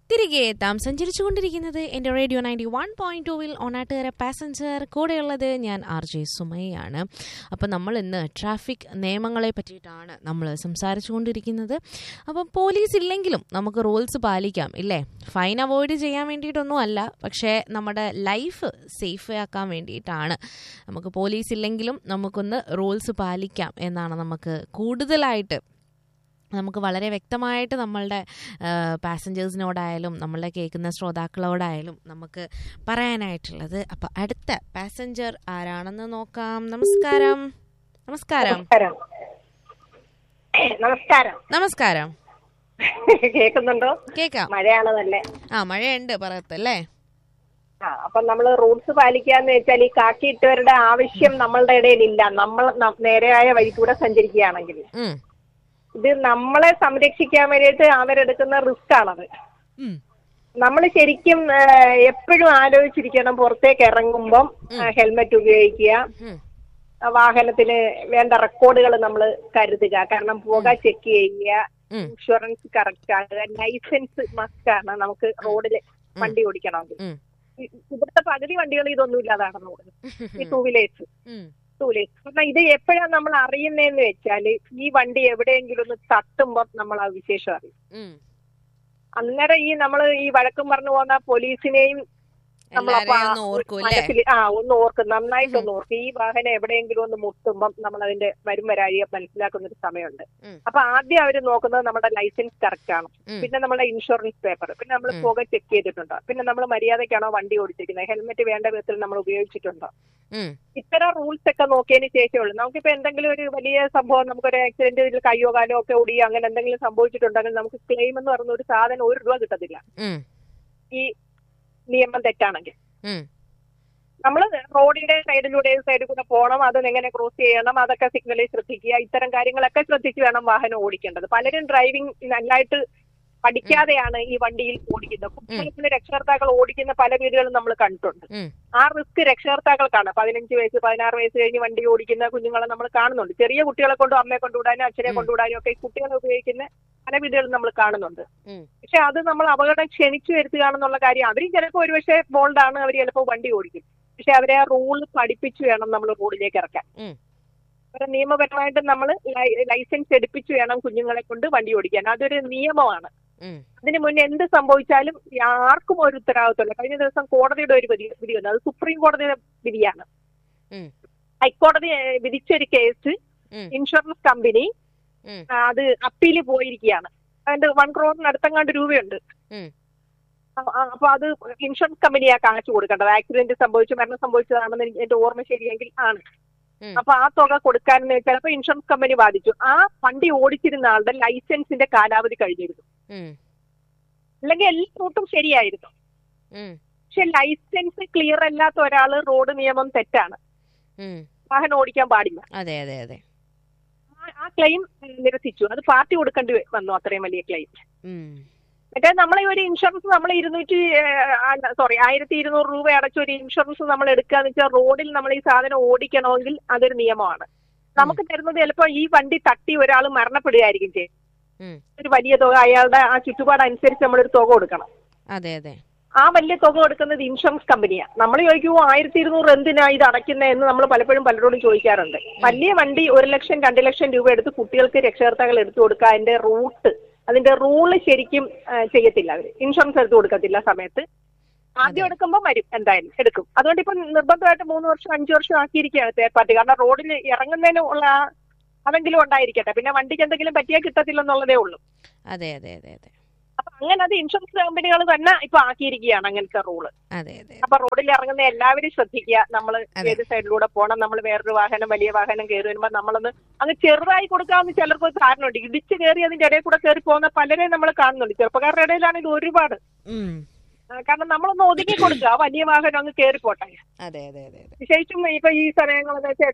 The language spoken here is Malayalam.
തിരികെ എത്താം സഞ്ചരിച്ചുകൊണ്ടിരിക്കുന്നത് എൻ്റെ റേഡിയോ നയൻറ്റി വൺ പോയിന്റ് ടൂവിൽ ഓണാട്ടുകര പാസഞ്ചർ കൂടെയുള്ളത് ഞാൻ ആർ ജെ സുമയാണ് അപ്പം നമ്മൾ ഇന്ന് ട്രാഫിക് നിയമങ്ങളെ പറ്റിയിട്ടാണ് നമ്മൾ സംസാരിച്ചുകൊണ്ടിരിക്കുന്നത് അപ്പം പോലീസ് ഇല്ലെങ്കിലും നമുക്ക് റൂൾസ് പാലിക്കാം ഇല്ലേ ഫൈൻ അവോയ്ഡ് ചെയ്യാൻ വേണ്ടിയിട്ടൊന്നും അല്ല പക്ഷേ നമ്മുടെ ലൈഫ് സേഫ് ആക്കാൻ വേണ്ടിയിട്ടാണ് നമുക്ക് പോലീസ് ഇല്ലെങ്കിലും നമുക്കൊന്ന് റൂൾസ് പാലിക്കാം എന്നാണ് നമുക്ക് കൂടുതലായിട്ട് നമുക്ക് വളരെ വ്യക്തമായിട്ട് നമ്മളുടെ പാസഞ്ചേഴ്സിനോടായാലും നമ്മളെ കേൾക്കുന്ന ശ്രോതാക്കളോടായാലും നമുക്ക് പറയാനായിട്ടുള്ളത് അപ്പം അടുത്ത പാസഞ്ചർ ആരാണെന്ന് നോക്കാം നമസ്കാരം നമസ്കാരം നമസ്കാരം നമസ്കാരം നമസ്കാരം കേൾക്കുന്നുണ്ടോ കേൾക്കാം മഴയാണ് നല്ല ആ മഴയുണ്ട് പറയത്തല്ലേ ആ അപ്പൊ നമ്മൾ റൂൾസ് പാലിക്കാന്ന് വെച്ചാൽ ഈ കാക്കിയിട്ടവരുടെ ആവശ്യം നമ്മളുടെ ഇടയിൽ ഇല്ല നമ്മൾ ന- നേരെയായ വഴി കൂടെ സഞ്ചരിക്കുകയാണെങ്കിൽ ഉം, ഇത് നമ്മളെ സംരക്ഷിക്കാൻ വേണ്ടിയിട്ട് അവരെടുക്കുന്ന റിസ്ക് ആണത് ഉം, നമ്മൾ ശരിക്കും എപ്പോഴും ആലോചിച്ചിരിക്കണം പുറത്തേക്ക് ഇറങ്ങുമ്പോൾ ഹെൽമെറ്റ് ഉപയോഗിക്കുക ഉം, ആ, വാഹനത്തിന് വേണ്ട റെക്കോർഡുകൾ നമ്മൾ കരുതുക കാരണം പുക ചെക്ക് ചെയ്യുക ഉം, ഇൻഷുറൻസ് കറക്റ്റ് ആകുക ലൈസൻസ് മസ്റ്റ് ആണ് നമുക്ക് റോഡിൽ വണ്ടി ഓടിക്കണമെങ്കിൽ ഉം, ഇ- ഇവിടുത്തെ പകുതി വണ്ടികൾ ഇതൊന്നും ഇല്ലാതാണ് ഓടുന്നത് ഈ ടൂ വീലേഴ്സ് ഉം, ടൂ വീലേഴ്സ് കാരണം ഇത് എപ്പോഴാണ് നമ്മൾ അറിയുന്നതെന്ന് വെച്ചാൽ ഈ വണ്ടി എവിടെയെങ്കിലും ഒന്ന് തട്ടുമ്പോൾ നമ്മൾ ആ വിശേഷം അറിയും ഉം. അന്നേരം ഈ നമ്മൾ ഈ വഴക്കം പറഞ്ഞു പോകുന്ന പോലീസിനെയും നമ്മളപ്പോ എല്ലാരെയും ഒന്ന് ഓർക്കൂല്ലേ മനസ്സിൽ ആ ഒന്ന് ഓർക്കും നന്നായിട്ടൊന്ന് ഓർക്കും ഈ വാഹനം എവിടെയെങ്കിലും ഒന്ന് മുട്ടുമ്പം നമ്മൾ അതിന്റെ വരും വരാഴിയെ മനസ്സിലാക്കുന്ന ഒരു സമയമുണ്ട് ഉം. അപ്പൊ ആദ്യം അവർ നോക്കുന്നത് നമ്മുടെ ലൈസൻസ് കറക്റ്റ് ആണ് ഉം. പിന്നെ നമ്മുടെ ഇൻഷുറൻസ് പേപ്പർ പിന്നെ നമ്മൾ ഉം. പുക ചെക്ക് ചെയ്തിട്ടുണ്ടോ പിന്നെ നമ്മൾ മര്യാദയ്ക്കാണോ വണ്ടി ഓടിച്ചിരിക്കുന്നത് ഹെൽമെറ്റ് വേണ്ട വിധത്തിൽ നമ്മൾ ഉപയോഗിച്ചിട്ടുണ്ടോ ഉം, ഇത്തരം റൂൾസ് ഒക്കെ നോക്കിയതിന് ശേഷമേ ഉള്ളൂ നമുക്കിപ്പോ എന്തെങ്കിലും ഒരു വലിയ സംഭവം നമുക്കൊരു ആക്സിഡന്റ് കയ്യോ കാലോ ഒക്കെ ഓടിയോ അങ്ങനെ എന്തെങ്കിലും സംഭവിച്ചിട്ടുണ്ടെങ്കിൽ നമുക്ക് ക്ലെയിം എന്ന് പറയുന്ന ഒരു സാധനം ഒരു രൂപ കിട്ടത്തില്ല ഉം, ഈ നിയമം തെറ്റാണെങ്കിൽ ഉം. നമ്മൾ റോഡിന്റെ സൈഡിലൂടെ സൈഡിൽ കൂടെ പോകണം അത് എങ്ങനെ ക്രോസ് ചെയ്യണം അതൊക്കെ സിഗ്നലിൽ ശ്രദ്ധിക്കുക ഇത്തരം കാര്യങ്ങളൊക്കെ ശ്രദ്ധിച്ച് വേണം വാഹനം ഓടിക്കേണ്ടത് പലരും ഡ്രൈവിംഗ് നല്ലതായിട്ട് പഠിക്കാതെയാണ് ഈ വണ്ടിയിൽ ഓടിക്കുന്നത് കുട്ടികൾക്ക് രക്ഷകർത്താക്കൾ ഓടിക്കുന്ന പല വീടുകളും നമ്മൾ കണ്ടിട്ടുണ്ട് ഉം. ആ റിസ്ക് രക്ഷകർത്താക്കൾക്കാണ് പതിനഞ്ച് വയസ്സ് പതിനാറ് വയസ്സ് കഴിഞ്ഞ് വണ്ടി ഓടിക്കുന്ന കുഞ്ഞുങ്ങളെ നമ്മൾ കാണുന്നുണ്ട് ചെറിയ കുട്ടികളെ കൊണ്ടും അമ്മയെ കൊണ്ടുവിടാനും അച്ഛനെ ഉം. കൊണ്ടുവിടാനും ഒക്കെ ഈ കുട്ടികളെ ഉപയോഗിക്കുന്ന പല വീടുകളും നമ്മൾ കാണുന്നുണ്ട് ഉം. പക്ഷെ അത് നമ്മൾ അപകടം ക്ഷണിച്ചു വരുത്തുകയാണെന്നുള്ള കാര്യം അവരും ചിലപ്പോൾ ഒരുപക്ഷെ ബോൾഡാണ് അവർ ചിലപ്പോൾ വണ്ടി ഓടിക്കും പക്ഷെ അവരെ ആ റൂൾ പഠിപ്പിച്ചു വേണം നമ്മൾ റോഡിലേക്ക് ഇറക്കാൻ ഉം. അവരെ നിയമപരമായിട്ട് നമ്മൾ ലൈസൻസ് എടുപ്പിച്ചു വേണം കുഞ്ഞുങ്ങളെ കൊണ്ട് വണ്ടി ഓടിക്കാൻ അതൊരു നിയമമാണ് ഉം. അതിന് മുന്നേ എന്ത് സംഭവിച്ചാലും ആർക്കും ഒരു ഉത്തരവാദിത്തമില്ല കഴിഞ്ഞ ദിവസം കോടതിയുടെ ഒരു വിധി വിധി വന്നു അത് സുപ്രീം കോടതിയുടെ വിധിയാണ് ഉം. ഹൈക്കോടതി ഏഹ്, വിധിച്ചൊരു കേസ് ഉം. ഇൻഷുറൻസ് കമ്പനി ഉം. ആ, അത് അപ്പീല് പോയിരിക്കുകയാണ് അതിന്റെ വൺ ക്രോറിന് അടുത്തെങ്ങാണ്ട് രൂപയുണ്ട് ഉം. അ- അ- അപ്പൊ അത് ഇൻഷുറൻസ് കമ്പനിയാ കാശ് കൊടുക്കേണ്ടത് ആക്സിഡന്റ് സംഭവിച്ചു മരണം സംഭവിച്ചതാണെന്ന് എനിക്ക് എന്റെ ഓർമ്മ ശരിയെങ്കിൽ ആണ് ഉം. അപ്പൊ ആ തുക കൊടുക്കാനെന്ന് ചിലപ്പോ ഇൻഷുറൻസ് കമ്പനി ബാധിച്ചു ആ വണ്ടി ഓടിച്ചിരുന്ന ആളുടെ ലൈസൻസിന്റെ കാലാവധി കഴിഞ്ഞിരുന്നു ഉം. അല്ലെങ്കിൽ എല്ലാ റൂട്ടും ശരിയായിരുന്നു ഉം. പക്ഷെ ലൈസൻസ് ക്ലിയർ അല്ലാത്ത ഒരാള് റോഡ് നിയമം തെറ്റാണ് ഉം. വാഹനം ഓടിക്കാൻ പാടില്ല അതെ അതെ അതെ ആ- ആ ക്ലെയിം നിരസിച്ചു അത് പാർട്ടി കൊടുക്കേണ്ടി വന്നു അത്രയും വലിയ ക്ലെയിം ഉം. മറ്റേ നമ്മളെ ഒരു ഇൻഷുറൻസ് നമ്മൾ ഇരുന്നൂറ്റി സോറി ആയിരത്തി ഇരുന്നൂറ് രൂപ അടച്ച ഒരു ഇൻഷുറൻസ് നമ്മൾ എടുക്കാന്ന് വെച്ചാൽ റോഡിൽ നമ്മൾ ഈ സാധനം ഓടിക്കണമെങ്കിൽ അതൊരു നിയമമാണ് നമുക്ക് തരുന്നത് ചിലപ്പോൾ ഈ വണ്ടി തട്ടി ഒരാൾ മരണപ്പെടുകയായിരിക്കും ചെയ്യും ഉം. ഒരു വലിയ തുക അയാളുടെ ആ ചുറ്റുപാട് അനുസരിച്ച് നമ്മളൊരു തുക കൊടുക്കണം അതെ അതെ ആ വലിയ തുക കൊടുക്കുന്നത് ഇൻഷുറൻസ് കമ്പനിയാണ് നമ്മൾ ചോദിക്കുമോ ആയിരത്തി ഇരുന്നൂറ് എന്തിനാ ഇത് അടയ്ക്കുന്നത് എന്ന് നമ്മൾ പലപ്പോഴും പലരോടും ചോദിക്കാറുണ്ട് വലിയ വണ്ടി ഒരു ലക്ഷം രണ്ട് ലക്ഷം രൂപ എടുത്ത് കുട്ടികൾക്ക് രക്ഷകർത്താക്കൾ എടുത്തു കൊടുക്കുക അതിന്റെ റൂട്ട് അതിന്റെ റൂള് ശരിക്കും ആ, ചെയ്യത്തില്ല അവർ ഇൻഷുറൻസ് എടുത്തു കൊടുക്കത്തില്ല ആ സമയത്ത് ആദ്യം എടുക്കുമ്പോൾ വരും എന്തായാലും എടുക്കും അതുകൊണ്ട് ഇപ്പം നിർബന്ധമായിട്ട് മൂന്ന് വർഷം അഞ്ചു വർഷം ആക്കിയിരിക്കുകയാണ് തേർഡ് പാർട്ടി കാരണം റോഡിൽ ഇറങ്ങുന്നതിന് ഉള്ള ആ- അതെങ്കിലും ഉണ്ടായിരിക്കട്ടെ പിന്നെ വണ്ടിക്ക് എന്തെങ്കിലും പറ്റിയാൽ കിട്ടത്തില്ലെന്നുള്ളതേ ഉള്ളൂ അതെ അതെ അതെ അതെ അപ്പൊ അങ്ങനെ അത് ഇൻഷുറൻസ് കമ്പനികൾ തന്നെ ഇപ്പൊ ആക്കിയിരിക്കുകയാണ് അങ്ങനത്തെ റൂള് അതെ അതെ അപ്പൊ റോഡിൽ ഇറങ്ങുന്ന എല്ലാവരും ശ്രദ്ധിക്കുക നമ്മൾ അതെ. ഏത് സൈഡിലൂടെ പോകണം നമ്മൾ വേറൊരു വാഹനം വലിയ വാഹനം കയറി വരുമ്പോൾ നമ്മളൊന്ന് അങ്ങ് ചെറുതായി കൊടുക്കാമെന്ന് ചിലർക്ക് ഒരു ധാരണയുണ്ട് ഇടിച്ച് കയറി അതിന്റെ ഇടയിൽ കൂടെ കയറി പോകുന്ന പലരെയും നമ്മൾ കാണുന്നുണ്ട് ചെറുപ്പക്കാരുടെ ഇടയിലാണെങ്കിൽ ഒരുപാട് ഉം. ആ, കാരണം നമ്മളൊന്ന് ഒതുങ്ങി കൊടുക്കുക ആ വലിയ വാഹനം അങ്ങ് കയറി പോട്ടെ അതെ അതെ അതെ അതെ വിശേഷിച്ചും ഇപ്പൊ ഈ സമയങ്ങളെന്ന് വെച്ചാൽ